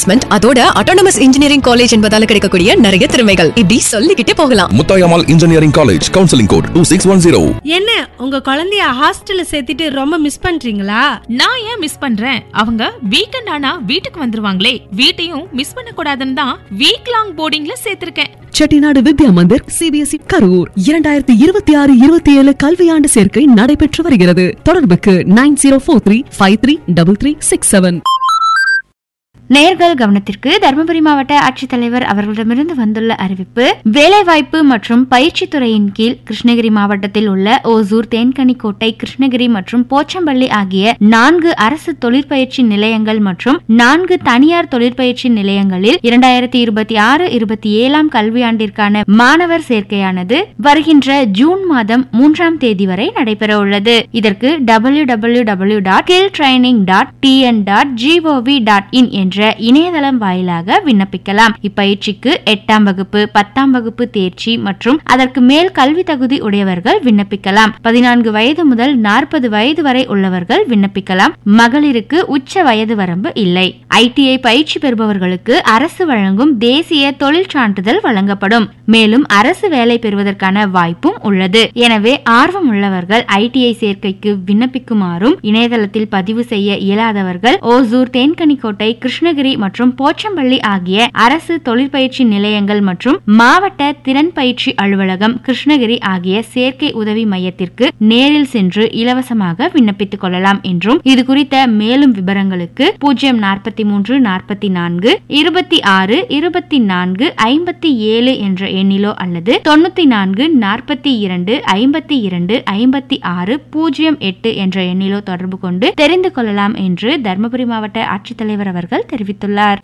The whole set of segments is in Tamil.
பிளேஸ்மெண்ட் அதோட அட்டானமஸ் இன்ஜினியரிங் காலேஜ் என்பதால கிடைக்கக்கூடிய நிறைய திறமைகள் இப்படி சொல்லிக்கிட்டே போகலாம் Muthayammal engineering college counselling code two six one zero என்ன உங்க குழந்தைய ஹாஸ்டல்ல சேர்த்துட்டு ரொம்ப மிஸ் பண்றீங்களா நான் ஏன் மிஸ் பண்றேன் அவங்க வீக்கெண்ட் ஆனா வீட்டுக்கு வந்துருவாங்களே வீட்டையும் மிஸ் பண்ண கூடாதுன்னு தான் வீக் லாங் போர்டிங்ல சேர்த்திருக்கேன் செட்டிநாடு வித்யா மந்திர் சிபிஎஸ்இ கரூர் இரண்டாயிரத்தி இருபத்தி ஆறு இருபத்தி ஏழு கல்வியாண்டு சேர்க்கை நடைபெற்று வருகிறது தொடர்புக்கு nine zero four three five three double three six seven நேர்கள் கவனத்திற்கு தருமபுரி மாவட்ட ஆட்சித்தலைவர் அவர்களிடமிருந்து வந்துள்ள அறிவிப்பு வேலைவாய்ப்பு மற்றும் பயிற்சி துறையின் கீழ் கிருஷ்ணகிரி மாவட்டத்தில் உள்ள ஓசூர் தேன்கனிக்கோட்டை கிருஷ்ணகிரி மற்றும் போச்சம்பள்ளி ஆகிய நான்கு அரசு தொழிற்பயிற்சி நிலையங்கள் மற்றும் நான்கு தனியார் தொழிற்பயிற்சி நிலையங்களில் இரண்டாயிரத்தி இருபத்தி ஆறு இருபத்தி ஏழாம் கல்வியாண்டிற்கான மாணவர் சேர்க்கையானது வருகின்ற ஜூன் மாதம் மூன்றாம் தேதி வரை நடைபெற உள்ளது இதற்கு W W W dot skill training dot TN dot G O V dot in என்ற இணையதளம் வாயிலாக விண்ணப்பிக்கலாம் இப்பயிற்சிக்கு எட்டாம் வகுப்பு பத்தாம் வகுப்பு தேர்ச்சி மற்றும் அதற்கு மேல் கல்வி தகுதி உடையவர்கள் விண்ணப்பிக்கலாம் பதினான்கு வயது முதல் நாற்பது வயது வரை உள்ளவர்கள் விண்ணப்பிக்கலாம் மகளிருக்கு உச்ச வயது வரம்பு இல்லை ஐடிஐ பயிற்சி பெறுபவர்களுக்கு அரசு வழங்கும் தேசிய தொழில் சான்றிதழ் வழங்கப்படும் மேலும் அரசு வேலை பெறுவதற்கான வாய்ப்பும் உள்ளது எனவே ஆர்வம் உள்ளவர்கள் ஐடிஐ சேர்க்கைக்கு விண்ணப்பிக்குமாறும் இணையதளத்தில் பதிவு செய்ய இயலாதவர்கள் ஓசூர் தேன்கனிக்கோட்டை கிருஷ்ணகிரி மற்றும் போச்சம்பள்ளி ஆகிய அரசு தொழிற்பயிற்சி நிலையங்கள் மற்றும் மாவட்ட திறன் பயிற்சி அலுவலகம் கிருஷ்ணகிரி ஆகிய சேர்க்கை உதவி மையத்திற்கு நேரில் சென்று இலவசமாக விண்ணப்பித்துக் கொள்ளலாம் என்றும் இது குறித்த மேலும் விவரங்களுக்கு பூஜ்ஜியம் நாற்பத்தி மூன்று நாற்பத்தி நான்கு இருபத்தி ஆறு இருபத்தி நான்கு ஐம்பத்தி ஏழு என்ற எண்ணிலோ அல்லது தொண்ணூத்தி நான்கு நாற்பத்தி இரண்டு ஐம்பத்தி இரண்டு ஐம்பத்தி ஆறு பூஜ்ஜியம் எட்டு என்ற எண்ணிலோ தொடர்பு கொண்டு தெரிந்து கொள்ளலாம் என்று தருமபுரி மாவட்ட ஆட்சித்தலைவர் அவர்கள் தெரிவித்துள்ளார்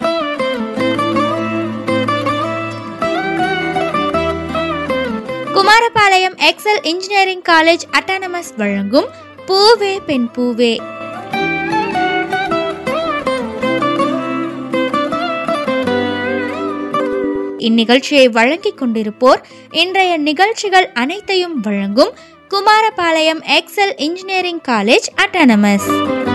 Kumarapalayam Excel engineering college autonomous வழங்கும் பூவே பெண் பூவே இந்நிகழ்ச்சியை வழங்கிக் கொண்டிருப்போர் இன்றைய நிகழ்ச்சிகள் அனைத்தையும் வழங்கும் Kumarapalayam Excel engineering college autonomous